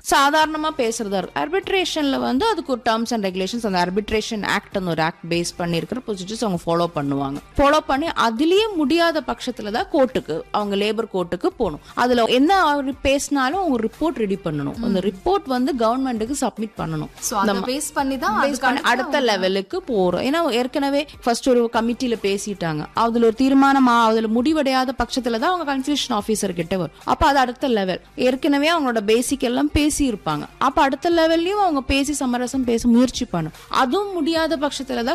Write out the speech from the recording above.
சாதாரணமா பேசுறதா இருக்கும் ஆர்பிட்ரேஷன்ல வந்து அதுக்கு ஒரு டேர்ம்ஸ் அண்ட் ரெகுலேஷன்ஸ் அந்த ஆர்பிட்ரேஷன் ஆக்ட் அந்த ஒரு ஆக்ட் பேஸ் பண்ணி இருக்கிற ப்ரொசீஜர்ஸ் அவங்க ஃபாலோ பண்ணுவாங்க ஃபாலோ பண்ணி அதுலயே முடியாத பட்சத்துல தான் கோர்ட்டுக்கு அவங்க லேபர் கோர்ட்டுக்கு போகணும் அதுல என்ன அவர் பேசினாலும் அவங்க ரிப்போர்ட் ரெடி பண்ணணும் அந்த ரிப்போர்ட் வந்து கவர்மெண்ட்டுக்கு சப்மிட் பண்ணணும் சோ அத பேஸ் பண்ணி தான் Base பண்ணி அடுத்த லெவலுக்கு போறோம் ஏன்னா ஏற்கனவே ஃபர்ஸ்ட் ஒரு கமிட்டில பேசிட்டாங்க அதுல ஒரு தீர்மானம் ஆ- அதுல முடிவடையாத பட்சத்துல தான் அவங்க கன்ஃபியூஷன் ஆபீசர் கிட்ட வரும் அப்ப அது அடுத்த லெவல் ஏற்கனவே அவங்களோட பேசிக் எல்லாம் பேசி இருப்பாங்க அப்ப அடுத்த லெவல்லயும் அவங்க பேசி சமரசம் பேச முயற்சி பண்ணும் அதுவும் முடியாத பட்சத்துல தான்